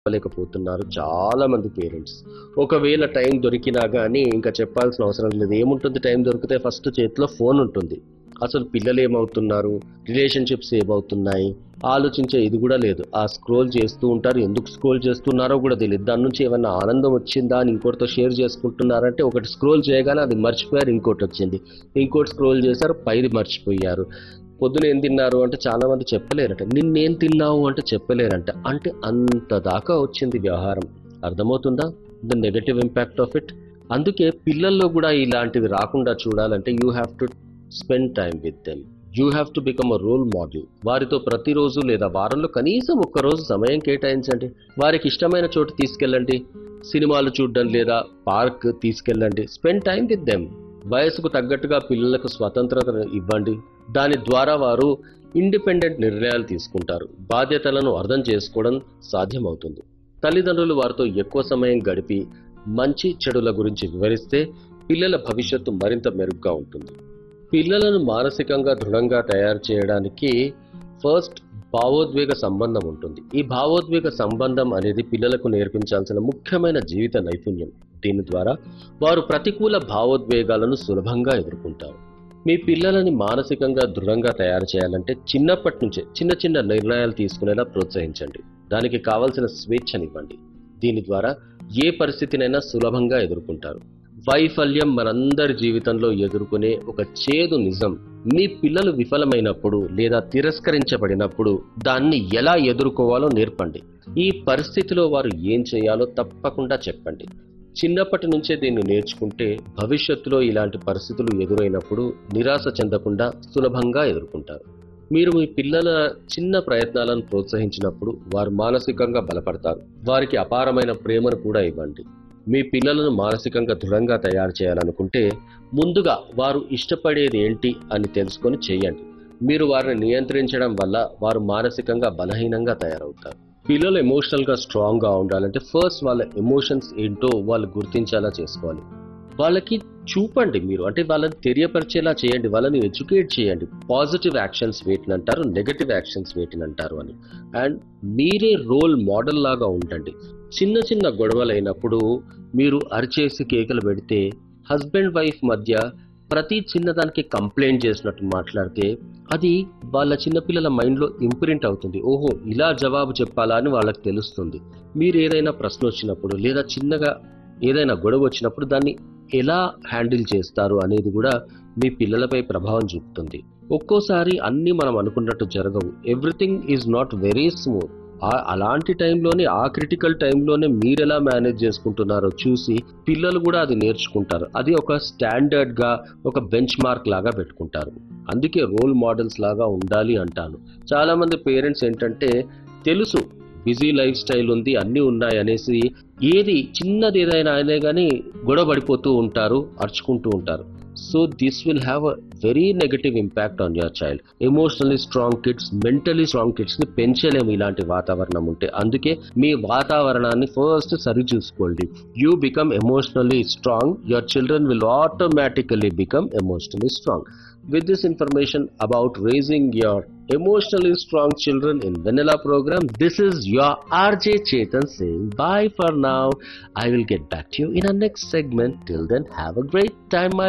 లేకపోతున్నారు చాలా మంది పేరెంట్స్ ఒకవేళ టైం దొరికినా కానీ ఇంకా చెప్పాల్సిన అవసరం లేదు ఏముంటుంది టైం దొరికితే ఫస్ట్ చేతిలో ఫోన్ ఉంటుంది అసలు పిల్లలు ఏమవుతున్నారు రిలేషన్షిప్స్ ఏమవుతున్నాయి ఆలోచించే ఇది కూడా లేదు ఆ స్క్రోల్ చేస్తూ ఉంటారు ఎందుకు స్క్రోల్ చేస్తున్నారో కూడా తెలియదు దాని నుంచి ఏమన్నా ఆనందం వచ్చిందా అని ఇంకోటితో షేర్ చేసుకుంటున్నారంటే ఒకటి స్క్రోల్ చేయగానే అది మర్చిపోయారు ఇంకోటి వచ్చింది ఇంకోటి స్క్రోల్ చేశారు పైది మర్చిపోయారు పొద్దున ఏం తిన్నారు అంటే చాలా మంది చెప్పలేరట నిన్నేం తిన్నావు అంటే చెప్పలేరంట అంటే అంత దాకా వచ్చింది వ్యవహారం అర్థమవుతుందా the negative impact of it అందుకే పిల్లల్లో కూడా ఇలాంటివి రాకుండా చూడాలంటే you have to spend time with them you have to become a role model వారితో ప్రతిరోజు లేదా వారంలో కనీసం ఒక్కరోజు సమయం కేటాయించండి వారికి ఇష్టమైన చోటు తీసుకెళ్ళండి సినిమాలు చూడడం లేదా పార్క్ తీసుకెళ్ళండి స్పెండ్ టైం విత్ దెమ్ వయసుకు తగ్గట్టుగా పిల్లలకు స్వతంత్రత ఇవ్వండి దాని ద్వారా వారు ఇండిపెండెంట్ నిర్ణయాలు తీసుకుంటారు బాధ్యతలను అర్థం చేసుకోవడం సాధ్యమవుతుంది తల్లిదండ్రులు వారితో ఎక్కువ సమయం గడిపి మంచి చెడుల గురించి వివరిస్తే పిల్లల భవిష్యత్తు మరింత మెరుగ్గా ఉంటుంది పిల్లలను మానసికంగా దృఢంగా తయారు చేయడానికి ఫస్ట్ భావోద్వేగ సంబంధం ఉంటుంది ఈ భావోద్వేగ సంబంధం అనేది పిల్లలకు నేర్పించాల్సిన ముఖ్యమైన జీవిత నైపుణ్యం దీని ద్వారా వారు ప్రతికూల భావోద్వేగాలను సులభంగా ఎదుర్కొంటారు మీ పిల్లలని మానసికంగా దృఢంగా తయారు చేయాలంటే చిన్నప్పటి నుంచే చిన్న చిన్న నిర్ణయాలు తీసుకునేలా ప్రోత్సహించండి దానికి కావలసిన స్వేచ్ఛనివ్వండి దీని ద్వారా ఏ పరిస్థితినైనా సులభంగా ఎదుర్కొంటారు వైఫల్యం మనందరి జీవితంలో ఎదుర్కొనే ఒక చేదు నిజం మీ పిల్లలు విఫలమైనప్పుడు లేదా తిరస్కరించబడినప్పుడు దాన్ని ఎలా ఎదుర్కోవాలో నేర్పండి ఈ పరిస్థితిలో వారు ఏం చేయాలో తప్పకుండా చెప్పండి చిన్నప్పటి నుంచే దీన్ని నేర్చుకుంటే భవిష్యత్తులో ఇలాంటి పరిస్థితులు ఎదురైనప్పుడు నిరాశ చెందకుండా సులభంగా ఎదుర్కొంటారు మీరు మీ పిల్లల చిన్న ప్రయత్నాలను ప్రోత్సహించినప్పుడు వారు మానసికంగా బలపడతారు వారికి అపారమైన ప్రేమను కూడా ఇవ్వండి మీ పిల్లలను మానసికంగా దృఢంగా తయారు చేయాలనుకుంటే ముందుగా వారు ఇష్టపడేది ఏంటి అని తెలుసుకొని చేయండి మీరు వారిని నియంత్రించడం వల్ల వారు మానసికంగా బలహీనంగా తయారవుతారు పిల్లలు ఎమోషనల్గా స్ట్రాంగ్గా ఉండాలంటే ఫస్ట్ వాళ్ళ ఎమోషన్స్ ఏంటో వాళ్ళు గుర్తించేలా చేసుకోవాలి వాళ్ళకి చూపండి మీరు అంటే వాళ్ళని తెలియపరిచేలా చేయండి వాళ్ళని ఎడ్యుకేట్ చేయండి పాజిటివ్ యాక్షన్స్ వేటిని అంటారు నెగటివ్ యాక్షన్స్ వేటిని అంటారు అని అండ్ మీరే రోల్ మోడల్ లాగా ఉండండి చిన్న చిన్న గొడవలు అయినప్పుడు మీరు అరిచేసి కేకలు పెడితే హస్బెండ్ వైఫ్ మధ్య ప్రతి చిన్నదానికి కంప్లైంట్ చేసినట్టు మాట్లాడితే అది వాళ్ళ చిన్నపిల్లల మైండ్లో ఇంప్రింట్ అవుతుంది ఓహో ఇలా జవాబు చెప్పాలా అని వాళ్ళకి తెలుస్తుంది మీరు ఏదైనా ప్రశ్న వచ్చినప్పుడు లేదా చిన్నగా ఏదైనా గొడవ వచ్చినప్పుడు దాన్ని ఎలా హ్యాండిల్ చేస్తారు అనేది కూడా మీ పిల్లలపై ప్రభావం చూపుతుంది ఒక్కోసారి అన్నీ మనం అనుకున్నట్టు జరగవు everything is not very smooth అలాంటి టైంలోనే ఆ క్రిటికల్ టైంలోనే మీరు ఎలా మేనేజ్ చేసుకుంటున్నారో చూసి పిల్లలు కూడా అది నేర్చుకుంటారు అది ఒక స్టాండర్డ్ గా ఒక బెంచ్ మార్క్ లాగా పెట్టుకుంటారు అందుకే రోల్ మోడల్స్ లాగా ఉండాలి అంటాను చాలా మంది పేరెంట్స్ ఏంటంటే తెలుసు బిజీ లైఫ్ స్టైల్ ఉంది అన్నీ ఉన్నాయి అనేసి ఏది చిన్నది ఏదైనా అయినా కానీ గొడవ పడిపోతూ ఉంటారు అరుచుకుంటూ ఉంటారు so this will have a very negative impact on your child emotionally strong kids mentally strong kids ని పెంచలేము ఇలాంటి వాతావరణం ఉంటే అందుకే మీ వాతావరణాన్ని ఫస్ట్ సరి చూసుకోండి you become emotionally strong your children will automatically become emotionally strong with this information about raising your emotionally strong children in vanilla program this is your rj chetan saying bye for now i will get back to you in our next segment till then have a great time my